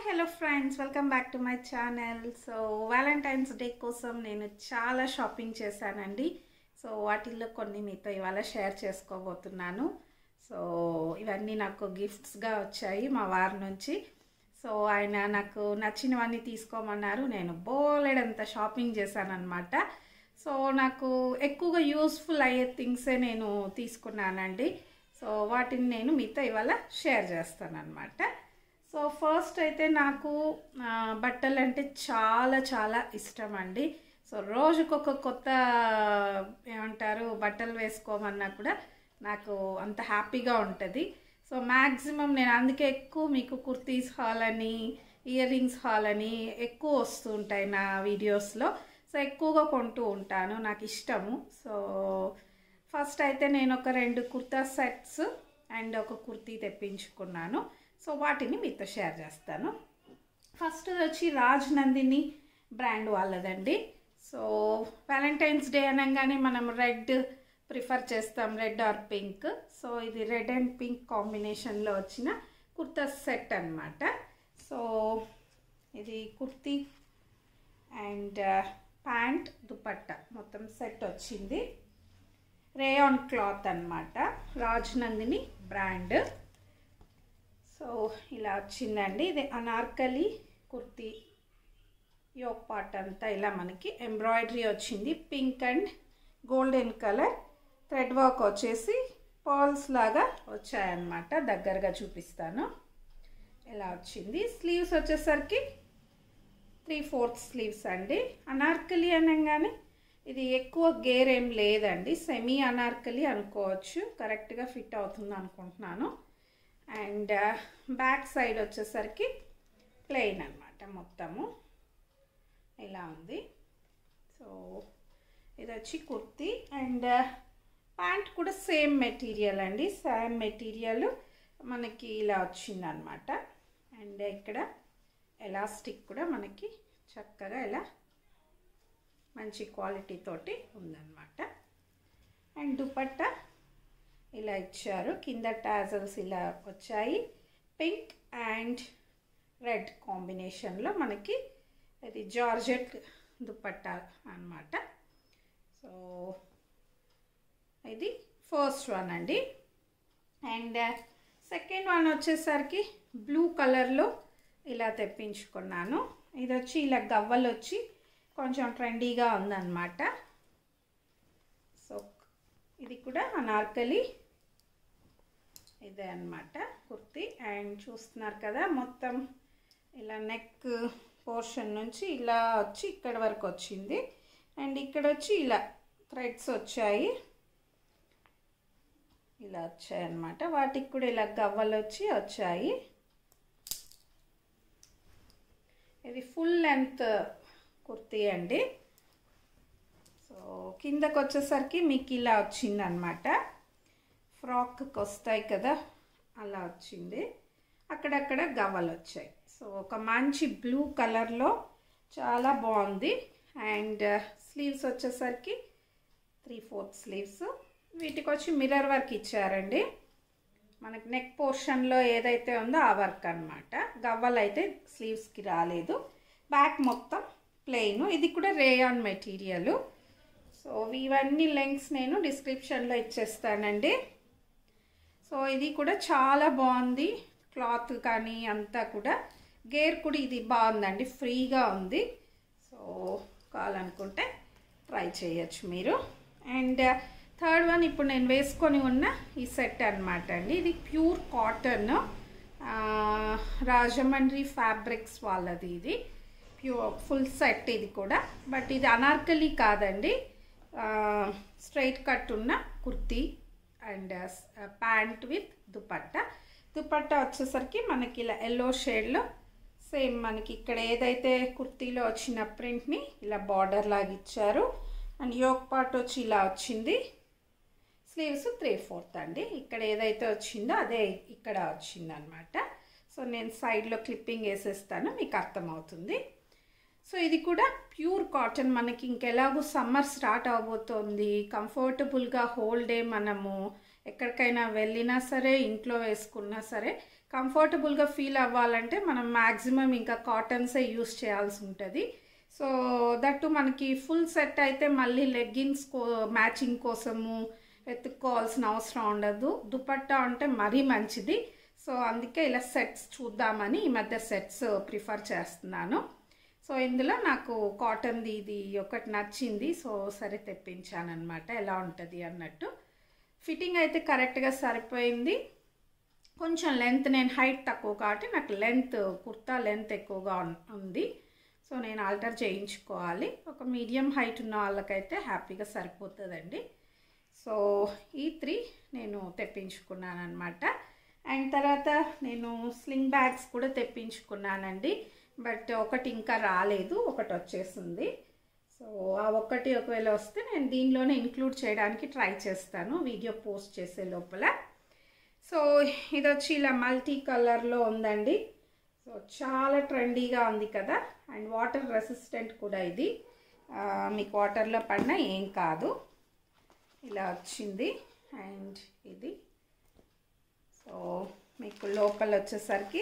hello friends welcome back to my channel so valentine's day కోసం నేను చాలా shopping చేశానండి సో వాటిల్లో కొన్ని మీతో ఇవాళ షేర్ చేసుకోబోతున్నాను సో ఇవన్నీ నాకు గిఫ్ట్స్గా వచ్చాయి మా వారి నుంచి సో ఆయన నాకు నచ్చినవన్నీ తీసుకోమన్నారు నేను బోలెడంత షాపింగ్ చేశానన్నమాట సో నాకు ఎక్కువగా యూస్ఫుల్ అయ్యే థింగ్సే నేను తీసుకున్నానండి సో వాటిని నేను మీతో ఇవాళ షేర్ చేస్తానన్నమాట సో ఫస్ట్ అయితే నాకు ఆ, బట్టలు అంటే చాలా చాలా ఇష్టం అండి సో రోజుకొక కొత్త ఏమంటారు బట్టలు వేసుకోమన్నా కూడా నాకు అంత హ్యాపీగా ఉంటుంది సో మ్యాక్సిమం నేను అందుకే ఎక్కువ మీకు కుర్తీస్ హాల్ అని ఇయర్ రింగ్స్ హాల్ అని ఎక్కువ వస్తూ ఉంటాయి నా వీడియోస్లో సో ఎక్కువగా కొంటూ ఉంటాను నాకు ఇష్టము సో ఫస్ట్ అయితే నేను ఒక రెండు కుర్తా సెట్స్ అండ్ ఒక కుర్తీ తెప్పించుకున్నాను సో వాటిని మీతో షేర్ చేస్తాను ఫస్ట్ వచ్చి రాజ్ నందిని బ్రాండ్ వాళ్ళదండి సో వ్యాలంటైన్స్ డే అనగానే మనం రెడ్ ప్రిఫర్ చేస్తాం రెడ్ ఆర్ పింక్ సో ఇది రెడ్ అండ్ పింక్ కాంబినేషన్లో వచ్చిన కుర్తా సెట్ అన్నమాట సో ఇది కుర్తీ అండ్ ప్యాంట్ దుపట్టా మొత్తం సెట్ వచ్చింది రేయాన్ క్లాత్ అన్నమాట రాజ్ నందిని బ్రాండ్ సో ఇలా వచ్చిందండి ఇది అనార్కలి కుర్తీ యోక్ పార్ట్ అంతా ఇలా మనకి ఎంబ్రాయిడరీ వచ్చింది pink and golden colour thread work వచ్చేసి పర్ల్స్ లాగా వచ్చాయన్నమాట దగ్గరగా చూపిస్తాను ఇలా వచ్చింది స్లీవ్స్ వచ్చేసరికి త్రీ ఫోర్త్ స్లీవ్స్ అండి అనార్కలి అనగానే ఇది ఎక్కువ గేర్ ఏం లేదండి సెమీ అనార్కలి అనుకోవచ్చు కరెక్ట్గా ఫిట్ అవుతుంది అనుకుంటున్నాను అండ్ బ్యాక్ సైడ్ వచ్చేసరికి ప్లెయిన్ అనమాట మొత్తము ఇలా ఉంది సో ఇది వచ్చి కుర్తీ అండ్ ప్యాంట్ కూడా సేమ్ మెటీరియల్ అండి సేమ్ మెటీరియల్ మనకి ఇలా వచ్చిందనమాట అండ్ ఇక్కడ ఎలాస్టిక్ కూడా మనకి చక్కగా ఇలా మంచి క్వాలిటీ తోటి ఉందన్నమాట అండ్ దుపట్టా ఇలా ఇచ్చారు కింద టాజల్స్ ఇలా వచ్చాయి పింక్ అండ్ రెడ్ కాంబినేషన్లో మనకి ఇది జార్జెట్ దుపట్టా అన్నమాట సో ఇది ఫస్ట్ వన్ అండి అండ్ సెకండ్ వన్ వచ్చేసరికి బ్లూ కలర్లో ఇలా తెప్పించుకున్నాను ఇది వచ్చి ఇలా గవ్వలు వచ్చి కొంచెం ట్రెండీగా ఉందన్నమాట సో ఇది కూడా అనార్కలి ఇదే అనమాట కుర్తి అండ్ చూస్తున్నారు కదా మొత్తం ఇలా నెక్ పోర్షన్ నుంచి ఇలా వచ్చి ఇక్కడ వరకు వచ్చింది అండ్ ఇక్కడ వచ్చి ఇలా థ్రెడ్స్ వచ్చాయి ఇలా వచ్చాయి అన్నమాట వాటికి కూడా ఇలా గవ్వలు వచ్చి వచ్చాయి ఇది ఫుల్ లెంత్ కుర్తీ అండి సో కిందకు వచ్చేసరికి మీకు ఇలా వచ్చిందనమాట ఫ్రాక్కి వస్తాయి కదా అలా వచ్చింది అక్కడక్కడ గవ్వలు వచ్చాయి సో ఒక మంచి బ్లూ కలర్లో చాలా బాగుంది అండ్ స్లీవ్స్ వచ్చేసరికి త్రీ ఫోర్త్ స్లీవ్స్ వీటికి వచ్చి మిర్రర్ వర్క్ ఇచ్చారండి మనకి నెక్ పోర్షన్లో ఏదైతే ఉందో ఆ వర్క్ అనమాట గవ్వలు అయితే స్లీవ్స్కి రాలేదు బ్యాక్ మొత్తం ప్లెయిన్ ఇది కూడా రేయాన్ మెటీరియల్ సో ఇవన్నీ లింక్స్ నేను డిస్క్రిప్షన్లో ఇచ్చేస్తానండి సో ఇది కూడా చాలా బాగుంది క్లాత్ కానీ అంతా కూడా గేర్ కూడా ఇది బాగుందండి ఫ్రీగా ఉంది సో కావాలనుకుంటే ట్రై చేయొచ్చు మీరు అండ్ థర్డ్ వన్ ఇప్పుడు నేను వేసుకొని ఉన్న ఈ సెట్ అనమాట అండి ఇది ప్యూర్ కాటన్ రాజమండ్రి ఫ్యాబ్రిక్స్ వాళ్ళది ఇది ప్యూర్ ఫుల్ సెట్ ఇది కూడా బట్ ఇది అనార్కలి కాదండి స్ట్రైట్ కట్ ఉన్న kurti and pant with dupatta dupatta వచ్చేసరికి మనకి ఇలా ఎల్లో షేడ్లో సేమ్ మనకి ఇక్కడ ఏదైతే కుర్తీలో వచ్చిన ప్రింట్ని ఇలా బార్డర్ లాగా ఇచ్చారు అండ్ యోక్ పార్ట్ వచ్చి ఇలా వచ్చింది స్లీవ్స్ త్రీ ఫోర్త్ అండి ఇక్కడ ఏదైతే వచ్చిందో అదే ఇక్కడ వచ్చింది అనమాట సో నేను సైడ్లో క్లిప్పింగ్ వేసేస్తాను మీకు అర్థమవుతుంది సో ఇది కూడా ప్యూర్ కాటన్ మనకి ఇంకెలాగో సమ్మర్ స్టార్ట్ అవబోతోంది కంఫర్టబుల్గా హోల్ డే మనము ఎక్కడికైనా వెళ్ళినా సరే ఇంట్లో వేసుకున్నా సరే కంఫర్టబుల్గా ఫీల్ అవ్వాలంటే మనం మ్యాక్సిమం ఇంకా కాటన్సే యూస్ చేయాల్సి ఉంటుంది సో దట్టు మనకి ఫుల్ సెట్ అయితే మళ్ళీ లెగ్గిన్స్ కో మ్యాచింగ్ కోసము వెతుక్కోవాల్సిన అవసరం ఉండదు దుపట్టా అంటే మరీ మంచిది సో అందుకే ఇలా సెట్స్ చూద్దామని ఈ మధ్య సెట్స్ ప్రిఫర్ చేస్తున్నాను సో ఇందులో నాకు కాటన్ది ఇది ఒకటి నచ్చింది సో సరే తెప్పించాను అనమాట ఎలా ఉంటుంది అన్నట్టు ఫిట్టింగ్ అయితే కరెక్ట్గా సరిపోయింది కొంచెం లెంత్ నేను హైట్ తక్కువ కాబట్టి నాకు లెంత్ కుర్తా లెంత్ ఎక్కువగా ఉంది సో నేను ఆల్టర్ చేయించుకోవాలి ఒక మీడియం హైట్ ఉన్న వాళ్ళకైతే హ్యాపీగా సరిపోతుందండి సో ఈ త్రీ నేను తెప్పించుకున్నాను అనమాట అండ్ తర్వాత నేను స్లింగ్ బ్యాగ్స్ కూడా తెప్పించుకున్నానండి బట్ ఒకటి ఇంకా రాలేదు ఒకటి వచ్చేసింది సో ఆ ఒక్కటి ఒకవేళ వస్తే నేను దీనిలోనే ఇంక్లూడ్ చేయడానికి ట్రై చేస్తాను వీడియో పోస్ట్ చేసే లోపల సో ఇది వచ్చి ఇలా మల్టీ కలర్లో ఉందండి సో చాలా ట్రెండీగా ఉంది కదా అండ్ వాటర్ రెసిస్టెంట్ కూడా ఇది మీకు వాటర్లో పడినా ఏం కాదు ఇలా వచ్చింది అండ్ ఇది సో మీకు లోపల వచ్చేసరికి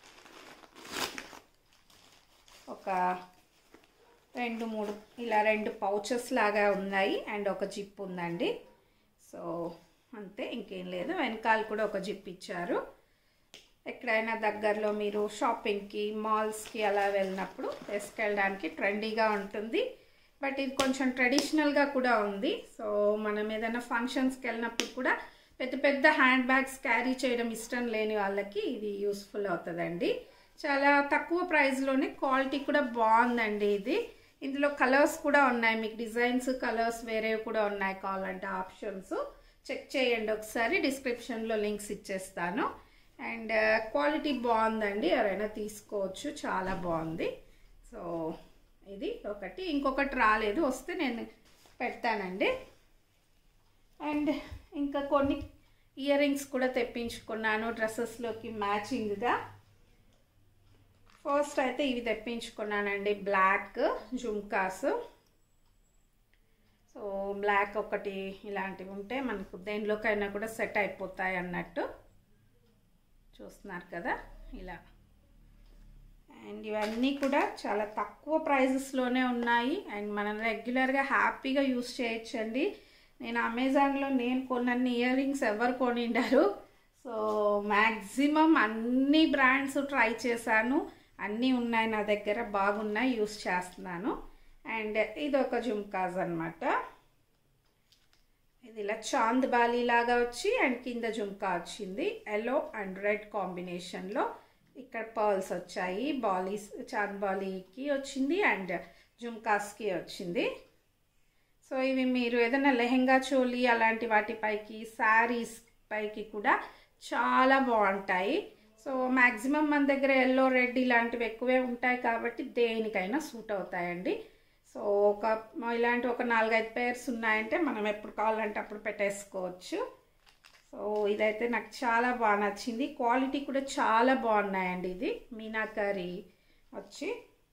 ఒక రెండు మూడు ఇలా రెండు పౌచెస్ లాగా ఉన్నాయి అండ్ ఒక జిప్ ఉందండి సో అంతే ఇంకేం లేదు వెనకాల కూడా ఒక జిప్ ఇచ్చారు ఎక్కడైనా దగ్గరలో మీరు షాపింగ్కి మాల్స్కి అలా వెళ్ళినప్పుడు వేసుకెళ్ళడానికి ట్రెండీగా ఉంటుంది బట్ ఇది కొంచెం ట్రెడిషనల్గా కూడా ఉంది సో మనం ఏదైనా ఫంక్షన్స్కి వెళ్ళినప్పుడు కూడా పెద్ద పెద్ద హ్యాండ్ బ్యాగ్స్ క్యారీ చేయడం ఇష్టం లేని వాళ్ళకి ఇది యూస్ఫుల్ అవుతుందండి చాలా తక్కువ ప్రైస్లోనే క్వాలిటీ కూడా బాగుందండి ఇది ఇందులో కలర్స్ కూడా ఉన్నాయి మీకు డిజైన్స్ కలర్స్ వేరేవి కూడా ఉన్నాయి కావాలంటే ఆప్షన్స్ చెక్ చేయండి ఒకసారి డిస్క్రిప్షన్లో లింక్స్ ఇచ్చేస్తాను అండ్ క్వాలిటీ బాగుందండి ఎవరైనా తీసుకోవచ్చు చాలా బాగుంది సో ఇది ఒకటి ఇంకొకటి రాలేదు వస్తే నేను పెడతానండి అండ్ ఇంకా కొన్ని ఇయర్ రింగ్స్ కూడా తెప్పించుకున్నాను డ్రెస్సెస్లోకి మ్యాచింగ్గా ఫస్ట్ అయితే ఇవి తెప్పించుకున్నానండి బ్లాక్ జుమ్కాస్ సో బ్లాక్ ఒకటి ఇలాంటివి ఉంటే మనకు దేనిలోకైనా కూడా సెట్ అయిపోతాయి అన్నట్టు చూస్తున్నారు కదా ఇలా అండ్ ఇవన్నీ కూడా చాలా తక్కువ ప్రైజెస్లోనే ఉన్నాయి అండ్ మనం రెగ్యులర్గా హ్యాపీగా యూస్ చేయొచ్చండి నేను అమెజాన్లో నేను కొన్నన్ని ఇయర్ రింగ్స్ ఎవరు కొనిండారు సో మ్యాక్సిమం అన్ని బ్రాండ్స్ ట్రై చేశాను అన్నీ ఉన్నాయి నా దగ్గర బాగున్నాయి యూస్ చేస్తున్నాను అండ్ ఇది ఒక జుమ్కాజ్ అనమాట ఇది ఇలా చాంద్ బాలీ లాగా వచ్చి అండ్ కింద జుమ్కా వచ్చింది ఎల్లో అండ్ రెడ్ కాంబినేషన్లో ఇక్కడ పర్ల్స్ వచ్చాయి బాలీస్ చాంద్ బాలీకి వచ్చింది అండ్ జుమ్కాస్కి వచ్చింది సో ఇవి మీరు ఏదైనా లెహెంగా చోలీ అలాంటి వాటిపైకి శారీస్ పైకి కూడా చాలా బాగుంటాయి సో మ్యాక్సిమం మన దగ్గర ఎల్లో రెడ్ ఇలాంటివి ఎక్కువే ఉంటాయి కాబట్టి దేనికైనా సూట్ అవుతాయండి సో ఒక ఇలాంటి ఒక నాలుగైదు పేర్స్ ఉన్నాయంటే మనం ఎప్పుడు కావాలంటే అప్పుడు పెట్టేసుకోవచ్చు సో ఇదైతే నాకు చాలా బాగా నచ్చింది క్వాలిటీ కూడా చాలా బాగున్నాయండి ఇది మీనాకరి వచ్చి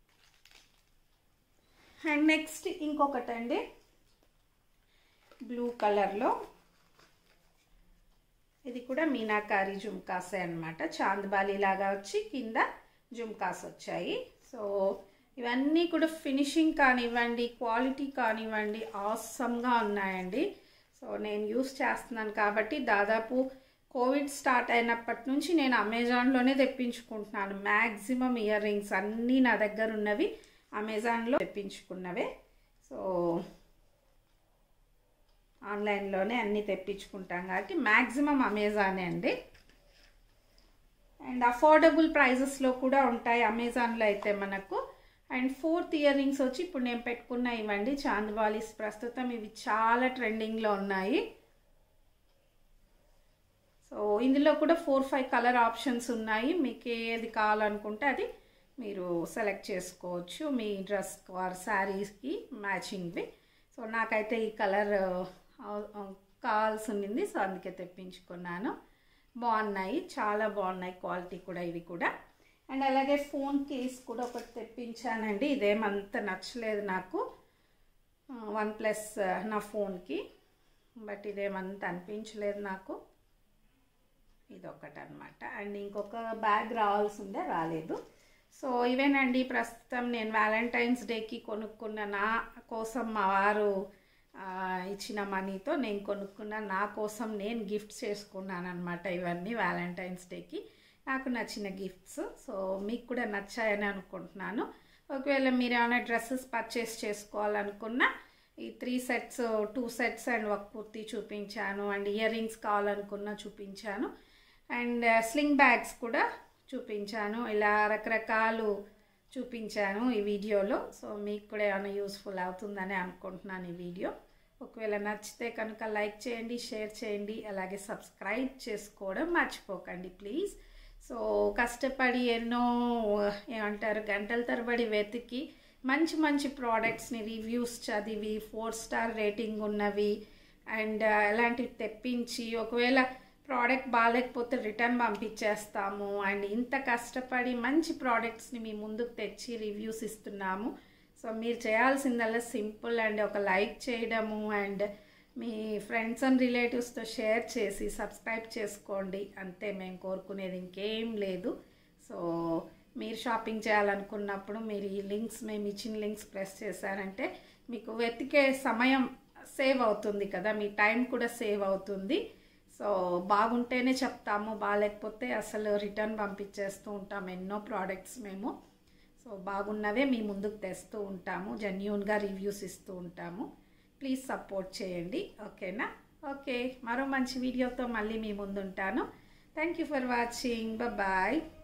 అండ్ నెక్స్ట్ ఇంకొకటి అండి బ్లూ కలర్లో ఇది కూడా మీనాకారి జుమ్కాసే అనమాట చాందబాలి లాగా వచ్చి కింద జుమ్కాస్ వచ్చాయి సో ఇవన్నీ కూడా ఫినిషింగ్ కానివ్వండి క్వాలిటీ కానివ్వండి ఆసమ్గా ఉన్నాయండి సో నేను యూస్ చేస్తున్నాను కాబట్టి దాదాపు కోవిడ్ స్టార్ట్ అయినప్పటి నుంచి నేను అమెజాన్లోనే తెప్పించుకుంటున్నాను మ్యాక్సిమం ఇయర్ రింగ్స్ అన్నీ నా దగ్గర ఉన్నవి అమెజాన్లో తెప్పించుకున్నవే సో ఆన్లైన్లోనే అన్నీ తెప్పించుకుంటాం కాబట్టి మ్యాక్సిమం అమెజానే అండి అండ్ అఫోర్డబుల్ ప్రైజెస్లో కూడా ఉంటాయి అమెజాన్లో అయితే మనకు అండ్ ఫోర్త్ ఇయర్ రింగ్స్ వచ్చి ఇప్పుడు నేను పెట్టుకున్న ఇవ్వండి చాందవాలీస్ ప్రస్తుతం ఇవి చాలా ట్రెండింగ్లో ఉన్నాయి సో ఇందులో కూడా ఫోర్ ఫైవ్ కలర్ ఆప్షన్స్ ఉన్నాయి మీకు ఏది కావాలనుకుంటే అది మీరు సెలెక్ట్ చేసుకోవచ్చు మీ డ్రెస్ ఆర్ శారీస్కి మ్యాచింగ్వి సో నాకైతే ఈ కలర్ కావాల్సి ఉండింది సో అందుకే తెప్పించుకున్నాను బాగున్నాయి చాలా బాగున్నాయి క్వాలిటీ కూడా ఇవి కూడా అండ్ అలాగే ఫోన్ కేస్ కూడా ఒకటి తెప్పించానండి ఇదేమంత నచ్చలేదు నాకు వన్ ప్లస్ నా ఫోన్కి బట్ ఇదేమంత అనిపించలేదు నాకు ఇది ఒకటి అనమాట అండ్ ఇంకొక బ్యాగ్ రావాల్సి ఉండే రాలేదు సో ఇవేనండి ప్రస్తుతం నేను వ్యాలంటైన్స్ డేకి కొనుక్కున్న నా కోసం మా వారు ఆ, ఇచ్చిన మనీతో నేను కొనుక్కున్న నా కోసం నేను గిఫ్ట్స్ చేసుకున్నాను అనమాట ఇవన్నీ వ్యాలంటైన్స్ డేకి నాకు నచ్చిన గిఫ్ట్స్ సో మీకు కూడా నచ్చాయని అనుకుంటున్నాను ఒకవేళ మీరు ఏమైనా డ్రెస్సెస్ పర్చేస్ చేసుకోవాలనుకున్నా ఈ three sets two sets and ఒక కుర్తీ చూపించాను అండ్ ఇయర్ రింగ్స్ కావాలనుకున్నా చూపించాను అండ్ స్లింగ్ బ్యాగ్స్ కూడా చూపించాను ఇలా రకరకాలు చూపించాను ఈ వీడియోలో సో మీకు కూడా ఏమైనా యూస్ఫుల్ అవుతుందని అనుకుంటున్నాను ఈ వీడియో ఒకవేళ నచ్చితే కనుక లైక్ చేయండి షేర్ చేయండి అలాగే సబ్స్క్రైబ్ చేసుకోవడం మర్చిపోకండి ప్లీజ్ సో కష్టపడి ఎన్నో ఏమంటారు గంటల తరబడి వెతికి మంచి మంచి ప్రోడక్ట్స్ని రివ్యూస్ చదివి ఫోర్ స్టార్ రేటింగ్ ఉన్నవి అండ్ అలాంటివి తెప్పించి ఒకవేళ ప్రోడక్ట్ బాగాలేకపోతే రిటర్న్ పంపించేస్తాము అండ్ ఇంత కష్టపడి మంచి ప్రోడక్ట్స్ని మీ ముందుకు తెచ్చి రివ్యూస్ ఇస్తున్నాము సో మీరు చేయాల్సిందల్లా సింపుల్ అండ్ ఒక లైక్ చేయడము అండ్ మీ ఫ్రెండ్స్ అండ్ రిలేటివ్స్తో షేర్ చేసి సబ్స్క్రైబ్ చేసుకోండి అంతే మేము కోరుకునేది ఇంకేం లేదు సో మీరు షాపింగ్ చేయాలనుకున్నప్పుడు మీరు ఈ లింక్స్ మేము ఇచ్చిన లింక్స్ ప్రెస్ చేశారంటే మీకు వెతికే సమయం సేవ్ అవుతుంది కదా మీ టైం కూడా సేవ్ అవుతుంది సో బాగుంటేనే చెప్తాము బాగాలేకపోతే అసలు రిటర్న్ పంపించేస్తూ ఉంటాం ఎన్నో ప్రోడక్ట్స్ మేము సో బాగున్నవే మీ ముందుకు తెస్తూ ఉంటాము జెన్యున్గా రివ్యూస్ ఇస్తూ ఉంటాము ప్లీజ్ సపోర్ట్ చేయండి ఓకేనా ఓకే మరో మంచి వీడియోతో మళ్ళీ మీ ముందు ఉంటాను thank you for watching bye